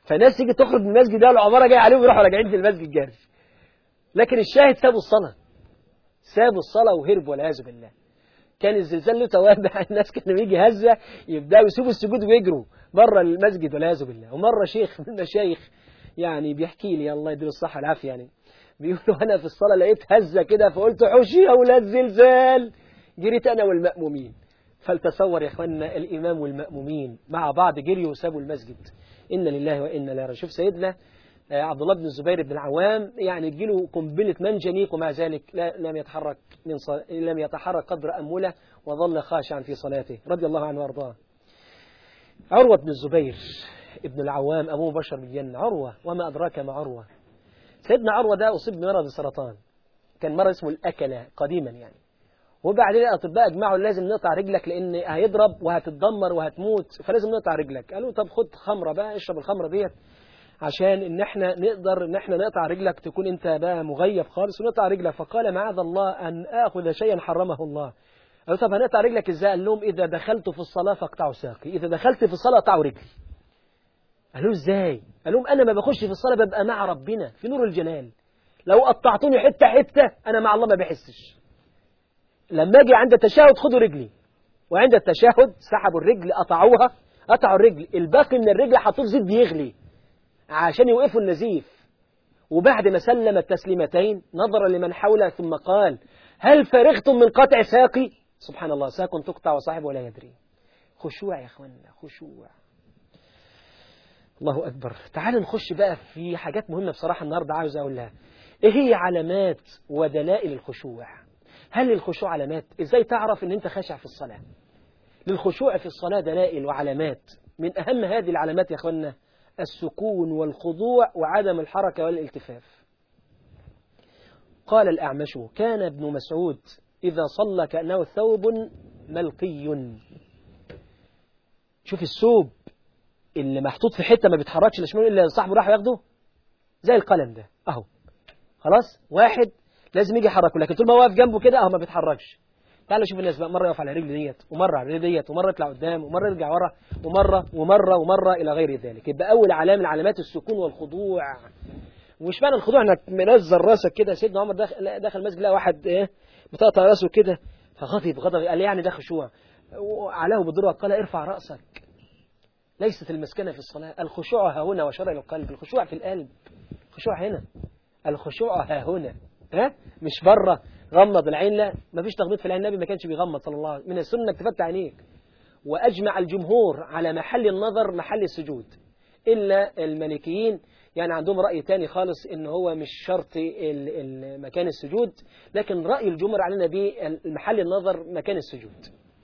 فناس تيجي تخرج من المسجد ده العماره جايه عليهم يروحوا راجعين في المسجد جاري لكن الشاهد سابوا الصلاه سابوا الصلاه وهربوا والعياذ بالله كان الزلزال له توابع الناس كانوا يجي هزه يبداوا يسيبوا السجود ويجروا بره المسجد والعياذ بالله ومره شيخ من المشايخ يعني بيحكي لي الله يديله الصحه والعافيه يعني بيقولوا انا في الصلاه لقيت هزه كده فقلت حوشي يا اولاد زلزال جريت انا والمأمومين فلتصور يا اخواننا الامام والمأمومين مع بعض جريوا وسابوا المسجد إن لله وإنا إليه راجعون شوف سيدنا عبد الله بن الزبير بن العوام يعني تجيله قنبلة منجنيق ومع ذلك لا لم يتحرك من صل... لم يتحرك قدر أموله وظل خاشعا في صلاته رضي الله عنه وارضاه عروة بن الزبير ابن العوام أبوه بشر بالجنة عروة وما أدراك ما عروة سيدنا عروة ده أصيب بمرض السرطان كان مرض اسمه الأكلة قديما يعني وبعدين الأطباء أجمعوا لازم نقطع رجلك لأن هيضرب وهتتدمر وهتموت فلازم نقطع رجلك قالوا طب خد خمرة بقى اشرب الخمرة ديت عشان ان احنا نقدر ان احنا نقطع رجلك تكون انت بقى مغيب خالص ونقطع رجلك فقال معاذ الله ان اخذ شيئا حرمه الله قالوا طب هنقطع رجلك ازاي قال لهم اذا دخلت في الصلاه فاقطعوا ساقي اذا دخلت في الصلاه اقطعوا رجلي قالوا ازاي قال لهم انا ما بخش في الصلاه ببقى مع ربنا في نور الجلال لو قطعتوني حته حته انا مع الله ما بحسش لما اجي عند التشهد خدوا رجلي وعند التشهد سحبوا الرجل قطعوها قطعوا الرجل الباقي من الرجل حطوه في زيت بيغلي عشان يوقفوا النزيف وبعد ما سلم التسليمتين نظر لمن حوله ثم قال هل فرغتم من قطع ساقي سبحان الله ساق تقطع وصاحبه لا يدري خشوع يا اخوانا خشوع الله أكبر تعال نخش بقى في حاجات مهمة بصراحة النهاردة عاوز أقولها إيه هي علامات ودلائل الخشوع هل للخشوع علامات إزاي تعرف أن أنت خاشع في الصلاة للخشوع في الصلاة دلائل وعلامات من أهم هذه العلامات يا أخوانا السكون والخضوع وعدم الحركة والالتفاف قال الأعمش كان ابن مسعود إذا صلى كأنه ثوب ملقي شوف الثوب اللي محطوط في حتة ما بيتحركش لا إلا صاحبه راح ياخده زي القلم ده أهو خلاص واحد لازم يجي يحركه لكن طول ما واقف جنبه كده أهو ما بيتحركش تعالوا شوف الناس بقى مرة يقف على رجل ديت ومرة على رجل ديت ومرة يطلع قدام ومرة يرجع ورا ومرة ومرة ومرة إلى غير ذلك يبقى أول علامة من علامات السكون والخضوع ومش معنى الخضوع انك منزل راسك كده سيدنا عمر دخل دخل المسجد لقى واحد ايه بتقطع راسه كده فغضب غضب قال يعني ده خشوع وعلاه بالضروره قال ارفع راسك ليست المسكنه في الصلاه الخشوع ها هنا وشرع القلب الخشوع في القلب الخشوع هنا الخشوع ها هنا ها مش بره غمض العين لا ما فيش تغميض في العين النبي ما كانش بيغمض صلى الله عليه وسلم من السنه انك تفتح عينيك واجمع الجمهور على محل النظر محل السجود الا المالكيين يعني عندهم رأي تاني خالص ان هو مش شرط مكان السجود لكن رأي الجمهور علينا بمحل النظر مكان السجود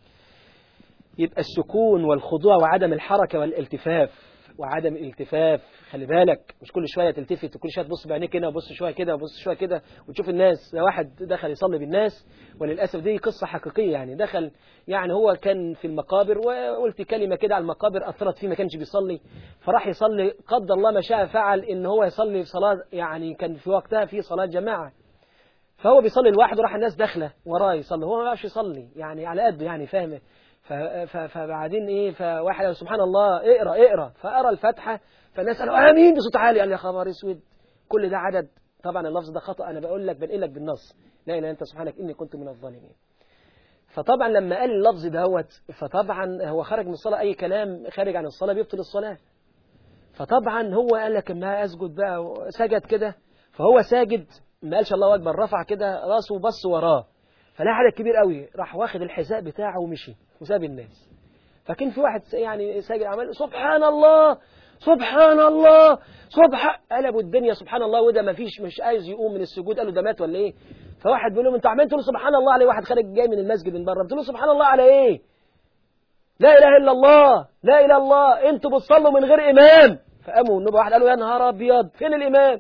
يبقى السكون والخضوع وعدم الحركة والالتفاف وعدم الالتفاف خلي بالك مش كل شوية تلتفت وكل شوية تبص بعينيك كده وبص شوية كده وبص شوية كده وتشوف الناس لو واحد دخل يصلي بالناس وللأسف دي قصة حقيقية يعني دخل يعني هو كان في المقابر وقلت كلمة كده على المقابر أثرت فيه ما كانش بيصلي فراح يصلي قدر الله ما شاء فعل إن هو يصلي في صلاة يعني كان في وقتها في صلاة جماعة فهو بيصلي لوحده راح الناس داخله وراه يصلي هو ما بقاش يصلي يعني على قده يعني فاهمه فبعدين ايه فواحد سبحان الله اقرا اقرا فقرا الفاتحه فالناس قالوا امين بصوت عالي قال يا خبر اسود كل ده عدد طبعا اللفظ ده خطا انا بقول لك بنقل لك بالنص لا اله الا انت سبحانك اني كنت من الظالمين فطبعا لما قال اللفظ دهوت فطبعا هو خرج من الصلاه اي كلام خارج عن الصلاه بيبطل الصلاه فطبعا هو قال لك ما اسجد بقى سجد كده فهو ساجد ما قالش الله اكبر رفع كده راسه وبص وراه فلاقي عدد كبير قوي راح واخد الحذاء بتاعه ومشي وساب الناس فكان في واحد يعني ساجد عمل سبحان الله سبحان الله سبحان قلبوا الدنيا سبحان الله وده ما فيش مش عايز يقوم من السجود قالوا ده مات ولا ايه فواحد بيقول لهم انتوا عمالين تقولوا سبحان الله عليه واحد خارج جاي من المسجد من بره بتقولوا سبحان الله على ايه لا اله الا الله لا اله الا الله انتوا بتصلوا من غير امام فقاموا النبي واحد قالوا يا نهار ابيض فين الامام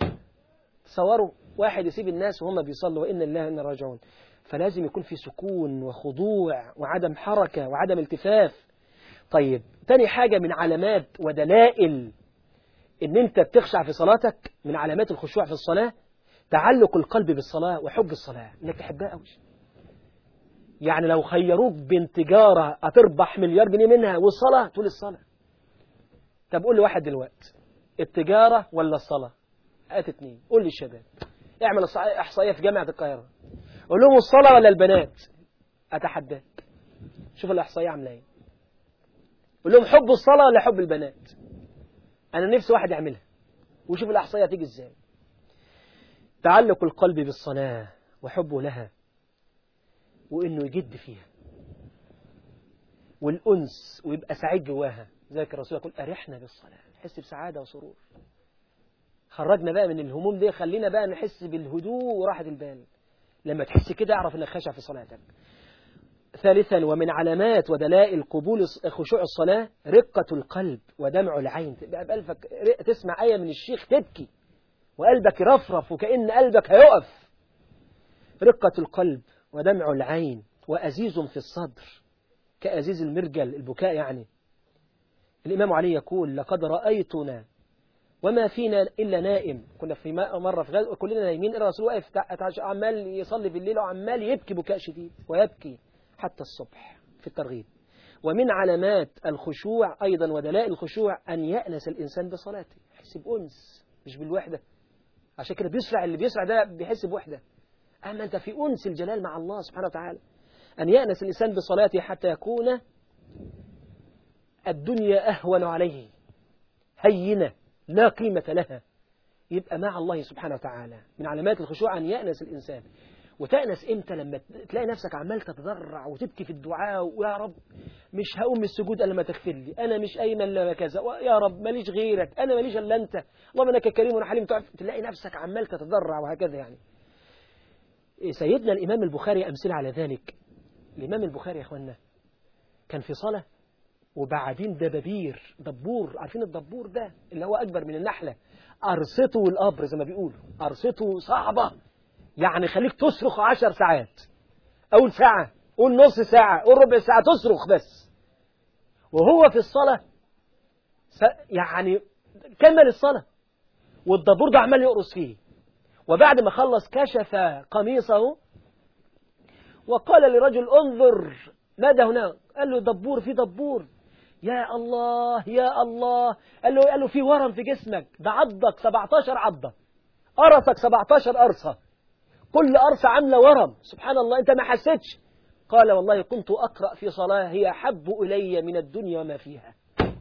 تصوروا واحد يسيب الناس وهم بيصلوا وان الله ان راجعون فلازم يكون في سكون وخضوع وعدم حركة وعدم التفاف طيب تاني حاجة من علامات ودلائل ان انت بتخشع في صلاتك من علامات الخشوع في الصلاة تعلق القلب بالصلاة وحب الصلاة انك تحبها قوي يعني لو خيروك بين تجارة هتربح مليار جنيه منها والصلاة تقول الصلاة طب قول لي واحد دلوقتي التجارة ولا الصلاة هات اتنين قول للشباب اعمل احصائية في جامعة القاهرة قول لهم الصلاة ولا البنات اتحداك شوف الاحصائية عاملة ايه قول لهم حب الصلاة ولا حب البنات انا نفسي واحد يعملها وشوف الاحصائية تيجي ازاي تعلق القلب بالصلاة وحبه لها وانه يجد فيها والأنس ويبقى سعيد جواها ذلك الرسول يقول أرحنا بالصلاة نحس بسعادة وسرور خرجنا بقى من الهموم دي خلينا بقى نحس بالهدوء وراحة البال لما تحس كده اعرف انك خاشع في صلاتك ثالثا ومن علامات ودلائل قبول خشوع الصلاة رقة القلب ودمع العين تبقى بقلبك تسمع آية من الشيخ تبكي وقلبك يرفرف وكأن قلبك هيقف رقة القلب ودمع العين وأزيز في الصدر كأزيز المرجل البكاء يعني الإمام علي يقول لقد رأيتنا وما فينا إلا نائم كنا في مرة في غزوة كلنا نايمين الرسول واقف عمال يصلي بالليل وعمال يبكي بكاء شديد ويبكي حتى الصبح في الترغيب ومن علامات الخشوع أيضا ودلائل الخشوع أن يأنس الإنسان بصلاته يحس بأنس مش بالوحدة عشان كده بيسرع اللي بيسرع ده بيحس بوحدة أما أنت في أنس الجلال مع الله سبحانه وتعالى أن يأنس الإنسان بصلاته حتى يكون الدنيا أهون عليه هينة لا قيمة لها يبقى مع الله سبحانه وتعالى من علامات الخشوع أن يأنس الإنسان وتأنس إمتى لما تلاقي نفسك عمال تتضرع وتبكي في الدعاء ويا رب مش هقوم من السجود إلا ما تغفر لي أنا مش أيمن إلا كذا يا رب ماليش غيرك أنا ماليش إلا أنت اللهم إنك كريم وحليم تعرف تلاقي نفسك عمال تتضرع وهكذا يعني سيدنا الإمام البخاري أمثلة على ذلك الإمام البخاري يا أخوانا كان في صلاة وبعدين دبابير دبور عارفين الدبور ده اللي هو أكبر من النحلة أرصته والقبر زي ما بيقولوا أرصته صعبة يعني خليك تصرخ عشر ساعات أول ساعة قول نص ساعة قول ربع ساعة تصرخ بس وهو في الصلاة يعني كمل الصلاة والدبور ده عمال يقرص فيه وبعد ما خلص كشف قميصه وقال لرجل انظر ماذا هنا قال له دبور في دبور يا الله يا الله قال له قال له في ورم في جسمك ده عضك 17 عضة قرصك 17 قرصة كل قرصة عاملة ورم سبحان الله انت ما حسيتش قال والله كنت أقرأ في صلاة هي أحب إلي من الدنيا وما فيها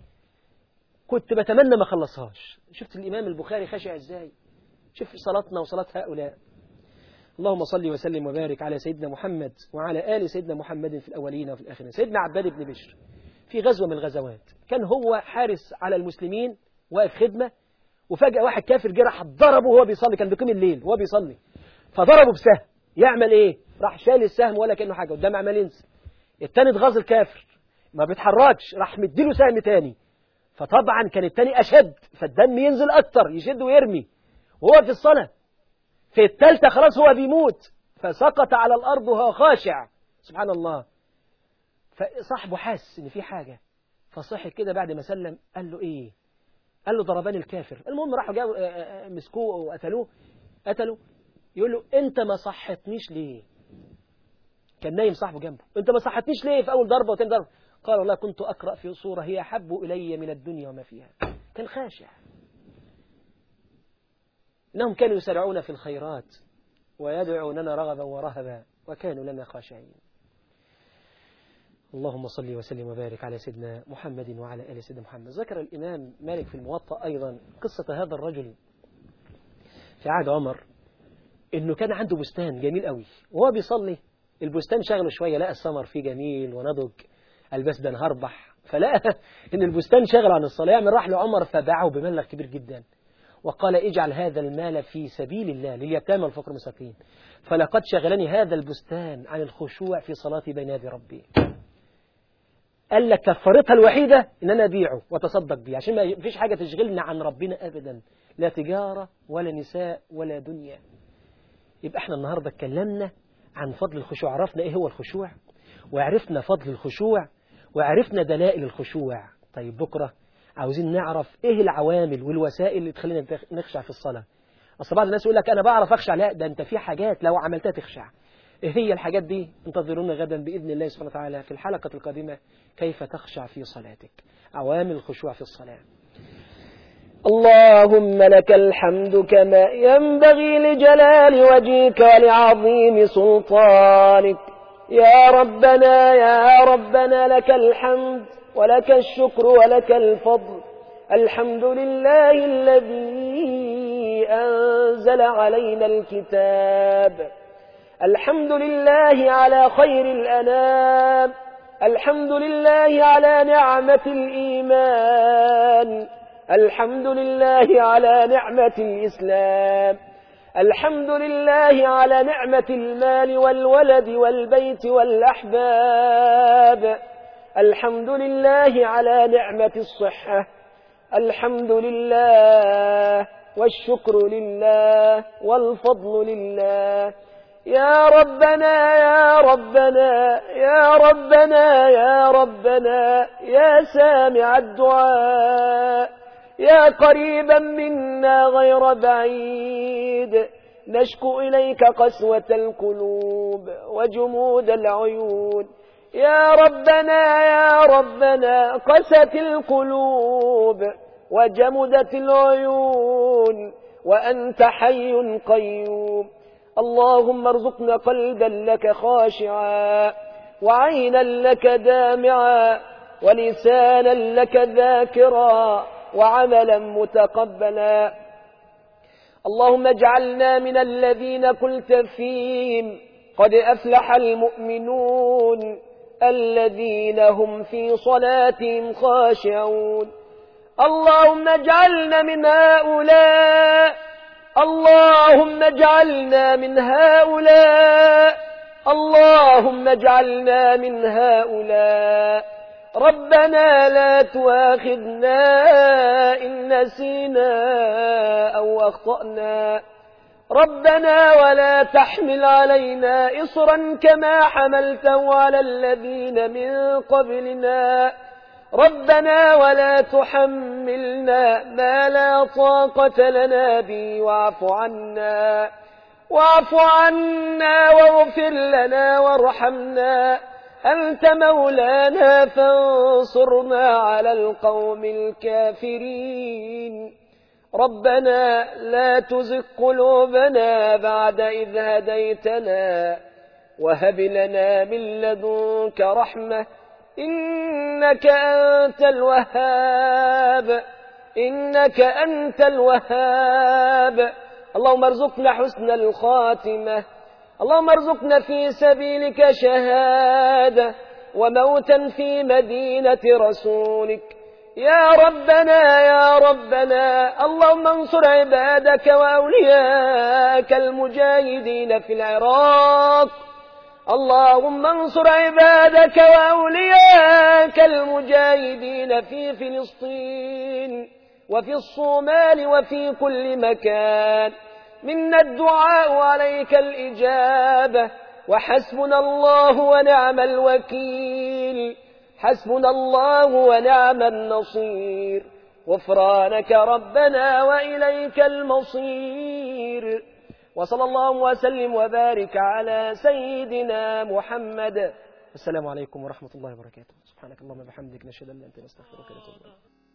كنت بتمنى ما خلصهاش شفت الإمام البخاري خشع إزاي شوف صلاتنا وصلاة هؤلاء اللهم صل وسلم وبارك على سيدنا محمد وعلى آل سيدنا محمد في الأولين وفي الآخرين سيدنا عباد بن بشر في غزوة من الغزوات كان هو حارس على المسلمين واقف خدمة وفجأة واحد كافر جه راح ضربه وهو بيصلي كان بيقيم الليل وهو بيصلي فضربه بسهم يعمل ايه راح شال السهم ولا كأنه حاجة قدام عمال ينزل التاني اتغاظ الكافر ما بيتحركش راح مديله سهم تاني فطبعا كان التاني أشد فالدم ينزل أكتر يشد ويرمي وهو في الصلاة في التالتة خلاص هو بيموت فسقط على الأرض وهو خاشع سبحان الله فصاحبه حس إن في حاجة فصحي كده بعد ما سلم قال له إيه قال له ضرباني الكافر المهم راحوا جابوا مسكوه وقتلوه قتلوا يقول له أنت ما صحتنيش ليه كان نايم صاحبه جنبه أنت ما صحتنيش ليه في أول ضربة وتاني ضربة قال والله كنت أقرأ في صورة هي أحب إلي من الدنيا وما فيها كان خاشع إنهم كانوا يسرعون في الخيرات ويدعوننا رغبا ورهبا وكانوا لنا خاشعين اللهم صل وسلم وبارك على سيدنا محمد وعلى آل سيدنا محمد ذكر الإمام مالك في الموطأ أيضا قصة هذا الرجل في عهد عمر إنه كان عنده بستان جميل قوي وهو بيصلي البستان شغله شوية لقى الثمر فيه جميل ونضج البس ده هربح فلقى إن البستان شغل عن الصلاة يعني راح لعمر فباعه بمبلغ كبير جدا وقال اجعل هذا المال في سبيل الله لليتامى والفقر المساكين فلقد شغلني هذا البستان عن الخشوع في صلاتي بين يدي ربي قال لك كفرتها الوحيدة ان انا ابيعه واتصدق بيه عشان ما فيش حاجة تشغلنا عن ربنا ابدا لا تجارة ولا نساء ولا دنيا يبقى احنا النهاردة اتكلمنا عن فضل الخشوع عرفنا ايه هو الخشوع وعرفنا فضل الخشوع وعرفنا دلائل الخشوع طيب بكرة عاوزين نعرف ايه العوامل والوسائل اللي تخلينا نخشع في الصلاة اصل بعض الناس يقول لك انا بعرف اخشع لا ده انت في حاجات لو عملتها تخشع ايه هي الحاجات دي انتظرونا غدا باذن الله سبحانه وتعالى في الحلقة القادمة كيف تخشع في صلاتك عوامل الخشوع في الصلاة اللهم لك الحمد كما ينبغي لجلال وجهك ولعظيم سلطانك يا ربنا يا ربنا لك الحمد ولك الشكر ولك الفضل الحمد لله الذي أنزل علينا الكتاب الحمد لله على خير الأنام الحمد لله على نعمة الإيمان الحمد لله على نعمة الإسلام الحمد لله على نعمة المال والولد والبيت والأحباب الحمد لله على نعمة الصحة الحمد لله والشكر لله والفضل لله يا ربنا يا ربنا يا ربنا يا ربنا يا سامع الدعاء يا قريبا منا غير بعيد نشكو إليك قسوة القلوب وجمود العيون يا ربنا يا ربنا قست القلوب وجمدت العيون وأنت حي قيوم اللهم ارزقنا قلبا لك خاشعا وعينا لك دامعا ولسانا لك ذاكرا وعملا متقبلا اللهم اجعلنا من الذين قلت فيهم قد أفلح المؤمنون الذين هم في صلاتهم خاشعون اللهم اجعلنا من هؤلاء اللهم اجعلنا من هؤلاء اللهم اجعلنا من هؤلاء ربنا لا تواخذنا إن نسينا أو أخطأنا ربنا ولا تحمل علينا إصرا كما حملته على الذين من قبلنا ربنا ولا تحملنا ما لا طاقة لنا به واعف عنا واعف عنا واغفر لنا وارحمنا أنت مولانا فانصرنا على القوم الكافرين ربنا لا تزغ قلوبنا بعد إذ هديتنا وهب لنا من لدنك رحمة إنك أنت الوهاب إنك أنت الوهاب اللهم ارزقنا حسن الخاتمة اللهم ارزقنا في سبيلك شهادة وموتا في مدينة رسولك يا ربنا يا ربنا اللهم انصر عبادك وأولياءك المجاهدين في العراق اللهم انصر عبادك وأولياءك المجاهدين في فلسطين وفي الصومال وفي كل مكان منا الدعاء عليك الإجابة وحسبنا الله ونعم الوكيل حسبنا الله ونعم النصير غفرانك ربنا وإليك المصير وصلى الله وسلم وبارك على سيدنا محمد السلام عليكم ورحمة الله وبركاته سبحانك اللهم وبحمدك نشهد أن لا إله إلا أنت نستغفرك ونتوب إليك